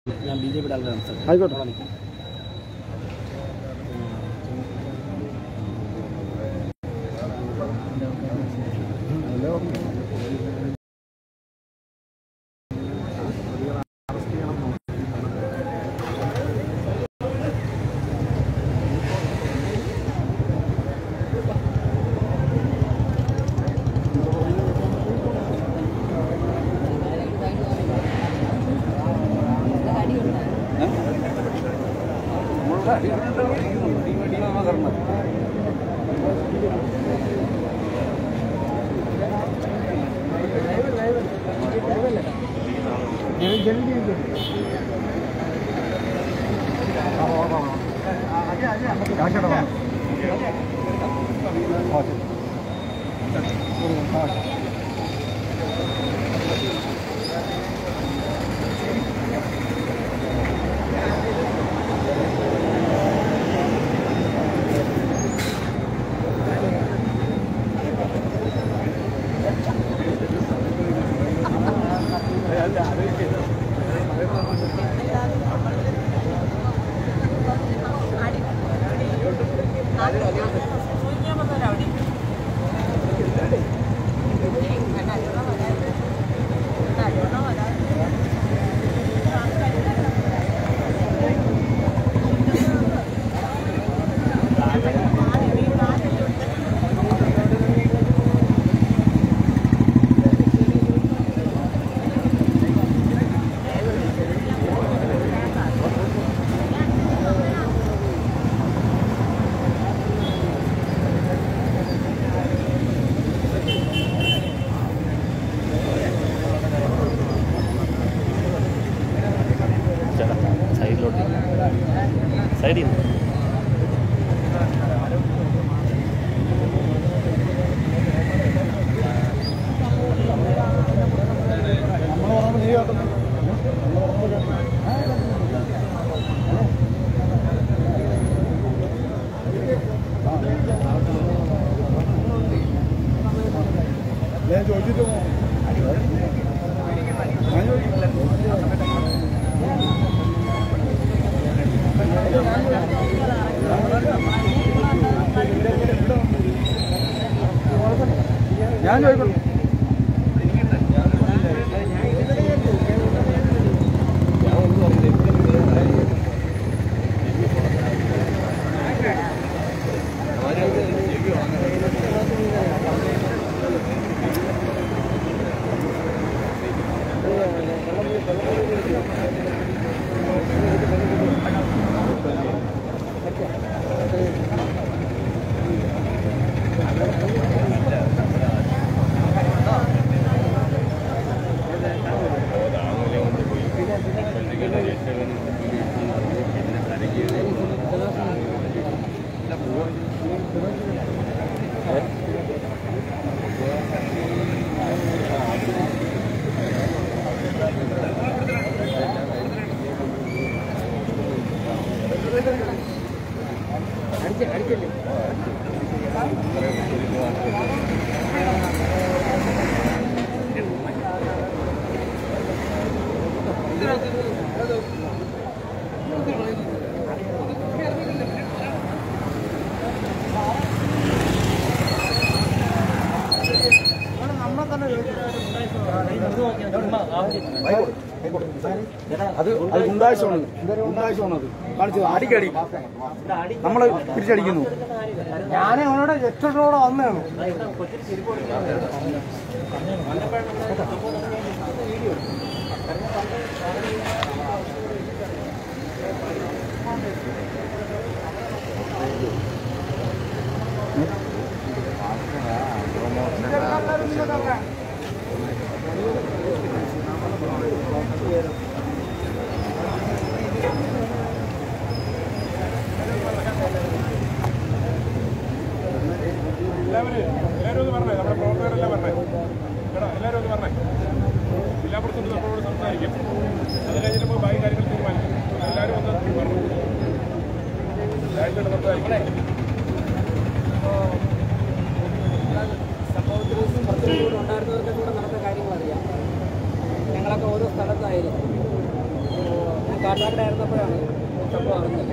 ഞാൻ B J പിയുടെ ആളുടെ സംസാരിക്കും ആയിക്കോട്ടെ ചേട്ടാ സൈഡിലോട്ട് സൈഡിൽ നിന്ന് ഞാൻ ചോദിച്ചിട്ട് ഞാൻ ചോദിക്കുന്നു അത് അത് ഗുണ്ടാഴ്ചയാണ് ഗുണ്ടാഴ്ചയാണ് അത് കാണിച്ചത് അടിക്കടി നമ്മള് തിരിച്ചടിക്കുന്നു ഞാൻ അവനോട് എട്ടോടെ വന്നതാണ് എല്ലാവരും എല്ലാവരും ഒന്ന് പറഞ്ഞേ നമ്മുടെ പ്രവർത്തകരെല്ലാം പറഞ്ഞേ കേട്ടോ എല്ലാവരും ഒന്ന് പറഞ്ഞേ ജില്ലാ പ്രസിഡന്റ് നമ്മളോട് സംസാരിക്കും അത് കഴിഞ്ഞിട്ട് നമുക്ക് ബാക്കി കാര്യങ്ങൾ തീരുമാനിക്കും എല്ലാവരും ഒന്ന് പറഞ്ഞു രാജ്യത്തോട് സംസാരിക്കും സംഭവത്തിൽ ദിവസം പത്ത് കൂടെ ഉണ്ടായിരുന്നവർക്ക് കൂടെ നടന്ന കാര്യങ്ങൾ അറിയാം ഞങ്ങളൊക്കെ ഓരോ സ്ഥലത്തായിരുന്നു അപ്പോൾ ഞാൻ കാട്ടാക്കട ആയിരുന്നപ്പോഴാണ് സംഭവം അറിഞ്ഞത്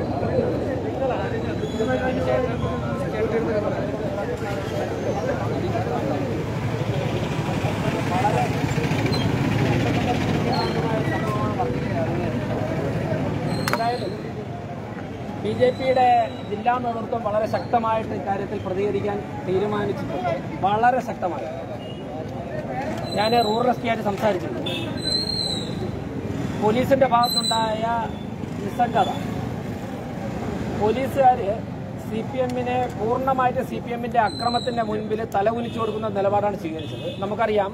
അതിനുശേഷം security യുടെ എന്തായാലും ബി ജെ പിയുടെ ജില്ലാ നേതൃത്വം വളരെ ശക്തമായിട്ട് ഇക്കാര്യത്തിൽ പ്രതികരിക്കാൻ തീരുമാനിച്ചിട്ടുണ്ട് വളരെ ശക്തമായി ഞാൻ റൂറൽ എസ് ആയിട്ട് സംസാരിച്ചിട്ടുണ്ട് പോലീസിന്റെ ഭാഗത്തുണ്ടായ നിസ്സംഗത പോലീസുകാർ സി പി എമ്മിനെ പൂർണ്ണമായിട്ട് സി പി എമ്മിന്റെ അക്രമത്തിന്റെ മുൻപിൽ തലകുനിച്ചു കൊടുക്കുന്ന നിലപാടാണ് സ്വീകരിച്ചത് നമുക്കറിയാം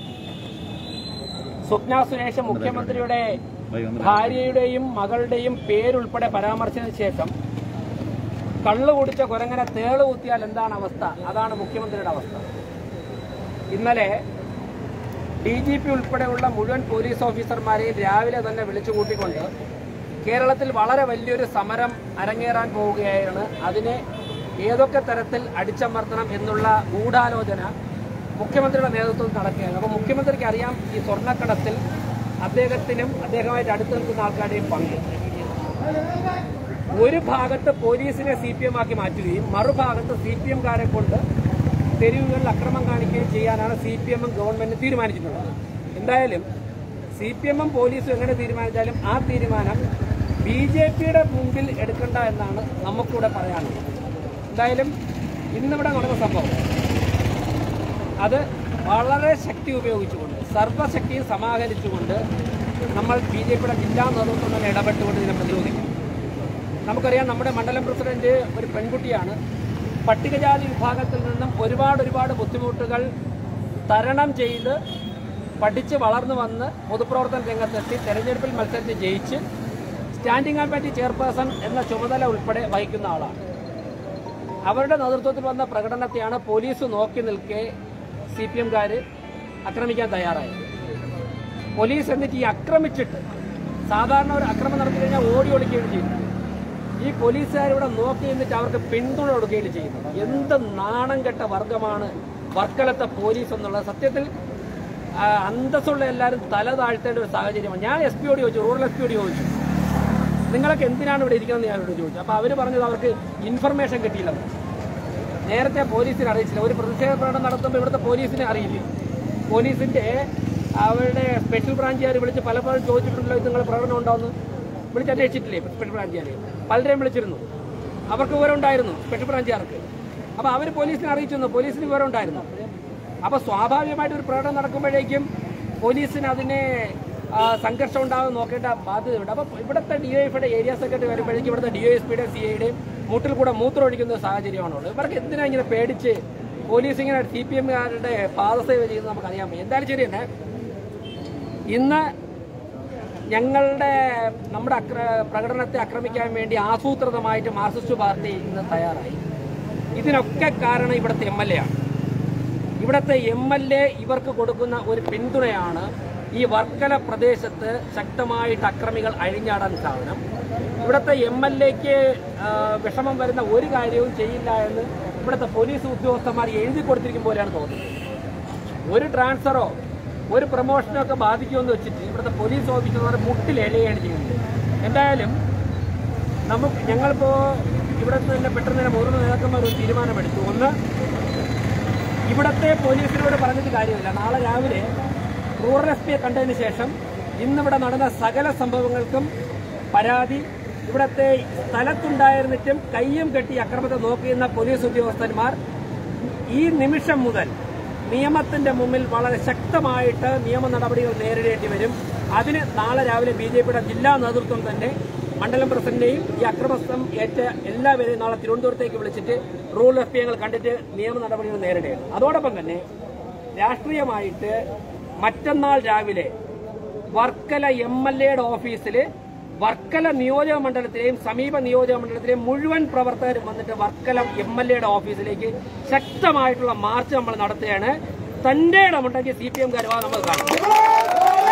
സ്വപ്ന സുരേഷ് മുഖ്യമന്ത്രിയുടെ ഭാര്യയുടെയും മകളുടെയും പേരുൾപ്പെടെ പരാമർശിച്ചതിന് ശേഷം കള്ളു കുടിച്ച കുരങ്ങനെ തേള് കുത്തിയാൽ എന്താണ് അവസ്ഥ അതാണ് മുഖ്യമന്ത്രിയുടെ അവസ്ഥ ഇന്നലെ ഡി ജി പി ഉൾപ്പെടെയുള്ള മുഴുവൻ പോലീസ് ഓഫീസർമാരെയും രാവിലെ തന്നെ വിളിച്ചു കൂട്ടിക്കൊണ്ട് കേരളത്തിൽ വളരെ വലിയൊരു സമരം അരങ്ങേറാൻ പോവുകയാണ് അതിനെ ഏതൊക്കെ തരത്തിൽ അടിച്ചമർത്തണം എന്നുള്ള ഗൂഢാലോചന മുഖ്യമന്ത്രിയുടെ നേതൃത്വത്തിൽ നടക്കുകയാണ് അപ്പോൾ മുഖ്യമന്ത്രിക്ക് അറിയാം ഈ സ്വർണ്ണക്കടത്തിൽ അദ്ദേഹത്തിനും അദ്ദേഹമായിട്ട് അടുത്ത് നിൽക്കുന്ന ആൾക്കാരുടെയും പങ്ക് ഒരു ഭാഗത്ത് പോലീസിനെ സി പി എം ആക്കി മാറ്റുകയും മറുഭാഗത്ത് സി പി എംകാരെ കൊണ്ട് തെരുവുകളിൽ അക്രമം കാണിക്കുകയും ചെയ്യാനാണ് സി പി എമ്മും ഗവൺമെന്റും തീരുമാനിച്ചിട്ടുള്ളത് എന്തായാലും സി പി എമ്മും പോലീസും എങ്ങനെ തീരുമാനിച്ചാലും ആ തീരുമാനം ബി ജെ പിയുടെ മുമ്പിൽ എടുക്കണ്ട എന്നാണ് നമുക്കിവിടെ പറയാനുള്ളത് എന്തായാലും ഇന്നിവിടെ നടന്ന സംഭവം അത് വളരെ ശക്തി ഉപയോഗിച്ചുകൊണ്ട് സർവ്വശക്തിയും സമാഹരിച്ചുകൊണ്ട് നമ്മൾ ബി ജെ പിയുടെ ജില്ലാ നേതൃത്വം തന്നെ ഇടപെട്ടുകൊണ്ട് ഇതിനെ പ്രതിരോധിക്കും നമുക്കറിയാം നമ്മുടെ മണ്ഡലം പ്രസിഡന്റ് ഒരു പെൺകുട്ടിയാണ് പട്ടികജാതി വിഭാഗത്തിൽ നിന്നും ഒരുപാട് ഒരുപാട് ബുദ്ധിമുട്ടുകൾ തരണം ചെയ്ത് പഠിച്ച് വളർന്നു വന്ന് പൊതുപ്രവർത്തന രംഗത്തെത്തി തെരഞ്ഞെടുപ്പിൽ മത്സരിച്ച് ജയിച്ച് സ്റ്റാൻഡിംഗ് കമ്മിറ്റി ചെയർപേഴ്സൺ എന്ന ചുമതല ഉൾപ്പെടെ വഹിക്കുന്ന ആളാണ് അവരുടെ നേതൃത്വത്തിൽ വന്ന പ്രകടനത്തെയാണ് പോലീസ് നോക്കി നിൽക്കെ സി പി എംകാർ ആക്രമിക്കാൻ തയ്യാറായത് പോലീസ് എന്നിട്ട് ഈ ആക്രമിച്ചിട്ട് സാധാരണ ഒരു അക്രമം നടത്തി കഴിഞ്ഞാൽ ഓടി ഒളിക്കുകയാണ് ചെയ്യുന്നത് ഈ പോലീസുകാർ ഇവിടെ നോക്കി നിന്നിട്ട് അവർക്ക് പിന്തുണ കൊടുക്കുകയാണ് ചെയ്യുന്നത് എന്ത് നാണം കെട്ട വർഗമാണ് വർക്കലത്തെ പോലീസ് എന്നുള്ളത് സത്യത്തിൽ ആ, അന്തസ്സുള്ള എല്ലാവരും തല താഴ്ത്തേണ്ട ഒരു സാഹചര്യമാണ് ഞാൻ എസ് പിയോട് ചോദിച്ചു റൂറൽ എസ് പിയോട് ചോദിച്ചു നിങ്ങളൊക്കെ എന്തിനാണ് ഇവിടെ ഇരിക്കുന്നത് ഞാൻ അവരോട് ചോദിച്ചു അപ്പോൾ അവർ പറഞ്ഞത് അവർക്ക് ഇൻഫർമേഷൻ കിട്ടിയില്ലെന്ന് നേരത്തെ പോലീസിനെ അറിയിച്ചില്ല ഒരു പ്രതിഷേധ പ്രകടനം നടത്തുമ്പോൾ ഇവിടുത്തെ പോലീസിനെ അറിയില്ല പോലീസിന്റെ അവരുടെ സ്പെഷ്യൽ ബ്രാഞ്ചുകാർ വിളിച്ച് പലപ്പോഴും ചോദിച്ചിട്ടുണ്ടല്ലോ ഇത് നിങ്ങൾ പ്രകടനം ഉണ്ടാവുന്നു വിളിച്ച് അന്വേഷിച്ചിട്ടില്ലേ സ്പെഷ്യൽ ബ്രാഞ്ചുകാർ പലരെയും വിളിച്ചിരുന്നു അവർക്ക് വിവരം ഉണ്ടായിരുന്നു സ്പെഷ്യൽ ബ്രാഞ്ചുകാർക്ക് അപ്പോൾ അവർ പോലീസിനെ അറിയിച്ചിരുന്നു പോലീസിന് വിവരം ഉണ്ടായിരുന്നു അപ്പോൾ സ്വാഭാവികമായിട്ട് ഒരു പ്രകടനം നടക്കുമ്പോഴേക്കും പോലീസിന് അതിനെ ആ, സംഘർഷം ഉണ്ടാകാൻ നോക്കേണ്ട ബാധ്യതയുണ്ട് അപ്പോൾ ഇവിടുത്തെ ഡി എഫിയുടെ ഏരിയ സെക്രട്ടറി വരുമ്പോഴേക്കും ഇവിടുത്തെ ഡി എസ് പിയുടെ സി ഐയുടെയും മൂട്ടിൽ കൂടെ മൂത്രം ഒഴിക്കുന്ന ഒരു സാഹചര്യമാണുള്ളത് ഇവർക്ക് എന്തിനാ ഇങ്ങനെ പേടിച്ച് പോലീസ് ഇങ്ങനെ സി പി എമ്മുകാരുടെ പാദസേവ ചെയ്യുന്നത് നമുക്കറിയാൻ പറ്റും എന്തായാലും ശരി തന്നെ ഇന്ന് ഞങ്ങളുടെ നമ്മുടെ അക്ര പ്രകടനത്തെ ആക്രമിക്കാൻ വേണ്ടി ആസൂത്രിതമായിട്ട് മാർക്സിസ്റ്റ് പാർട്ടി ഇന്ന് തയ്യാറായി ഇതിനൊക്കെ കാരണം ഇവിടുത്തെ എം എൽ എ ആണ് ഇവിടുത്തെ എം എൽ എ ഇവർക്ക് കൊടുക്കുന്ന ഒരു പിന്തുണയാണ് ഈ വർക്കല പ്രദേശത്ത് ശക്തമായിട്ട് അക്രമികൾ അഴിഞ്ഞാടാൻ സാധനം ഇവിടുത്തെ എം എൽ എക്ക് വിഷമം വരുന്ന ഒരു കാര്യവും ചെയ്യില്ല എന്ന് ഇവിടുത്തെ പോലീസ് ഉദ്യോഗസ്ഥന്മാർ എഴുതി കൊടുത്തിരിക്കും പോലെയാണ് തോന്നുന്നത് ഒരു ട്രാൻസ്ഫറോ ഒരു പ്രൊമോഷനോ ഒക്കെ ബാധിക്കുമെന്ന് വെച്ചിട്ട് ഇവിടുത്തെ പോലീസ് ഓഫീസർമാർ മുട്ടിൽ എഴുതുകയാണ് ചെയ്യുന്നത് എന്തായാലും നമുക്ക് ഞങ്ങളിപ്പോൾ ഇവിടെ തന്നെ പെട്ടെന്ന് തന്നെ മുതിർന്ന നേതാക്കന്മാർ ഒരു തീരുമാനമെടുത്തു ഒന്ന് ഇവിടത്തെ പോലീസിനോട് പറഞ്ഞിട്ട് കാര്യമില്ല നാളെ രാവിലെ റൂറൽ എസ് പിയെ കണ്ടതിന് ശേഷം ഇന്നിവിടെ നടന്ന സകല സംഭവങ്ങൾക്കും പരാതി ഇവിടത്തെ സ്ഥലത്തുണ്ടായിരുന്നിട്ടും കയ്യും കെട്ടി അക്രമത്തെ നോക്കിയിരുന്ന പോലീസ് ഉദ്യോഗസ്ഥന്മാർ ഈ നിമിഷം മുതൽ നിയമത്തിന്റെ മുമ്പിൽ വളരെ ശക്തമായിട്ട് നിയമ നടപടികൾ നേരിടേണ്ടി വരും അതിന് നാളെ രാവിലെ ബി ജെ പിയുടെ ജില്ലാ നേതൃത്വം തന്നെ മണ്ഡലം പ്രസിഡന്റിനെയും ഈ അക്രമസ്ഥം ഏറ്റ എല്ലാവരെയും നാളെ തിരുവനന്തപുരത്തേക്ക് വിളിച്ചിട്ട് റൂൾ എഫ് പി ഞങ്ങൾ കണ്ടിട്ട് നിയമ നടപടികൾ നേരിടുകയാണ് അതോടൊപ്പം തന്നെ രാഷ്ട്രീയമായിട്ട് മറ്റന്നാൾ രാവിലെ വർക്കല എം എൽ എയുടെ ഓഫീസിൽ വർക്കല നിയോജക മണ്ഡലത്തിലെയും സമീപ നിയോജക മണ്ഡലത്തിലെയും മുഴുവൻ പ്രവർത്തകരും വന്നിട്ട് വർക്കല എം എൽ എയുടെ ഓഫീസിലേക്ക് ശക്തമായിട്ടുള്ള മാർച്ച് നമ്മൾ നടത്തുകയാണ് തന്റെ ഇടമുണ്ടെങ്കിൽ സി പി എം കരുവാ നമ്മൾ കാണും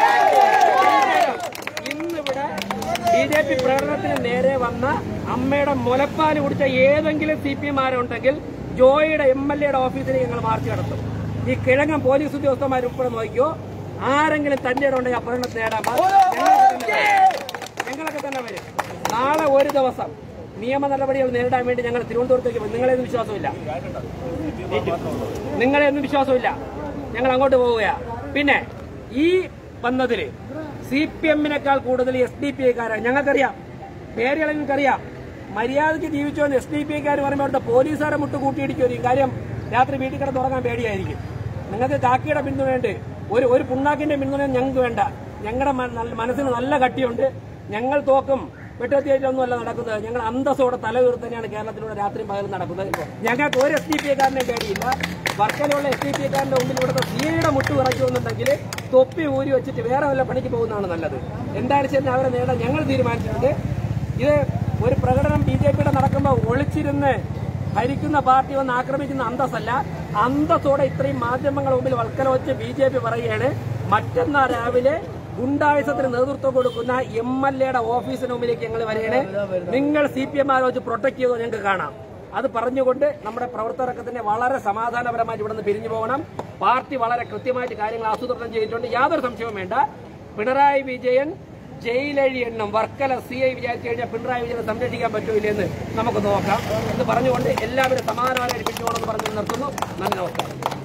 ഇന്നിവിടെ ബി ജെ പി പ്രകടനത്തിന് നേരെ വന്ന അമ്മയുടെ മുലപ്പാല് കുടിച്ച ഏതെങ്കിലും സി പി എം ആരുണ്ടെങ്കിൽ ജോയിയുടെ എം എൽ എയുടെ ഓഫീസിലേക്ക് ഞങ്ങൾ മാർച്ച് നടത്തും ഈ കിഴങ്ങൻ പോലീസ് ഉദ്യോഗസ്ഥന്മാർ ഉൾപ്പെടെ നോക്കിയോ ആരെങ്കിലും തന്റെ ഇടം ഉണ്ടെങ്കിൽ ആ പ്രകടനത്തിന് നേടാൻ പാ- ഞങ്ങൾ ഇതിന് ഇതൊക്കെ തന്നെ വരും നാളെ ഒരു ദിവസം നിയമ നടപടികൾ നേരിടാൻ വേണ്ടി ഞങ്ങൾ തിരുവനന്തപുരത്തേക്ക് പോകും നിങ്ങളെയൊന്നും വിശ്വാസമില്ല നിങ്ങളെയൊന്നും വിശ്വാസമില്ല ഞങ്ങൾ അങ്ങോട്ട് പോവുകയാ പിന്നെ ഈ വന്നതില് സി പി എമ്മിനേക്കാൾ കൂടുതൽ എസ് ഡി പി ഐക്കാരാണ് ഞങ്ങൾക്കറിയാം പേരുകൾ നിങ്ങൾക്കറിയാം മര്യാദയ്ക്ക് ജീവിച്ചോന്ന് എസ് ഡി പി ഐക്കാർ പറയുമ്പോൾ അവിടുത്തെ പോലീസുകാരെ മുട്ട് കൂട്ടിയിടിക്കും കാര്യം രാത്രി വീട്ടിൽ കിടന്ന് ഉറങ്ങാൻ പേടിയായിരിക്കും നിങ്ങൾക്ക് കാക്കിയുടെ പിന്തുണയുണ്ട് ഒരു ഒരു പുണ്ണാക്കിന്റെ പിന്തുണ ഞങ്ങൾക്ക് വേണ്ട ഞങ്ങളുടെ മ- നല്ല- മനസ്സിന് നല്ല കട്ടിയുണ്ട് ഞങ്ങൾ തോക്കും വെട്ടുകത്തിയായിട്ടൊന്നും അല്ല നടക്കുന്നത് ഞങ്ങൾ അന്തസ്സോടെ തല ഉയർത്തി തന്നെയാണ് കേരളത്തിലൂടെ രാത്രി പകലും നടക്കുന്നത് ഞങ്ങൾക്ക് ഒരു എസ് ഡി പി കാരനെ പേടിയില്ല വർക്കലുള്ള എസ് ഡി പി കാരന്റെ മുമ്പിൽ ഇവിടുത്തെ സീയുടെ മുട്ട് വിറച്ചു എന്നുണ്ടെങ്കിൽ തൊപ്പി ഊരി വെച്ചിട്ട് വേറെ വല്ല പണിക്ക് പോകുന്നതാണ് നല്ലത് എന്തായാലും ശരി അവരെ നേടാൻ ഞങ്ങൾ തീരുമാനിച്ചിട്ടുണ്ട് ഇത് ഒരു പ്രകടനം ബി ജെ പിയുടെ നടക്കുമ്പോൾ ഒളിച്ചിരുന്ന് ഭരിക്കുന്ന പാർട്ടി വന്ന് ആക്രമിക്കുന്ന അന്തസ്സല്ല അന്തസ്സോടെ ഇത്രയും മാധ്യമങ്ങളുടെ മുമ്പിൽ വൽക്കല വെച്ച് ബി ജെ പി പറയുകയാണ് മറ്റന്നാൾ രാവിലെ ഗുണ്ടായുസത്തിന് നേതൃത്വം കൊടുക്കുന്ന എം എൽ എയുടെ ഓഫീസിന് മുമ്പിലേക്ക് ഞങ്ങൾ വരികയാണ് നിങ്ങൾ സി പി എം ആലോചിച്ച് പ്രൊട്ടക്ട് ചെയ്തോ ഞങ്ങൾക്ക് കാണാം അത് പറഞ്ഞുകൊണ്ട് നമ്മുടെ പ്രവർത്തകരൊക്കെ തന്നെ വളരെ സമാധാനപരമായിട്ട് ഇവിടെ നിന്ന് പിരിഞ്ഞു പോകണം പാർട്ടി വളരെ കൃത്യമായിട്ട് കാര്യങ്ങൾ ആസൂത്രണം ചെയ്തിട്ടുണ്ട് യാതൊരു സംശയവും വേണ്ട പിണറായി വിജയൻ ജയിലഴി എണ്ണം വർക്കല സി ഐ വിചാരിച്ചു കഴിഞ്ഞാൽ പിണറായി വിജയനെ സംരക്ഷിക്കാൻ പറ്റൂലെന്ന് നമുക്ക് നോക്കാം എന്ന് പറഞ്ഞുകൊണ്ട് എല്ലാവരും സമാധാനമായിട്ട് പിരിഞ്ഞു പോകണമെന്ന് പറഞ്ഞു നിർത്തുന്നു നന്ദി നമസ്കാരം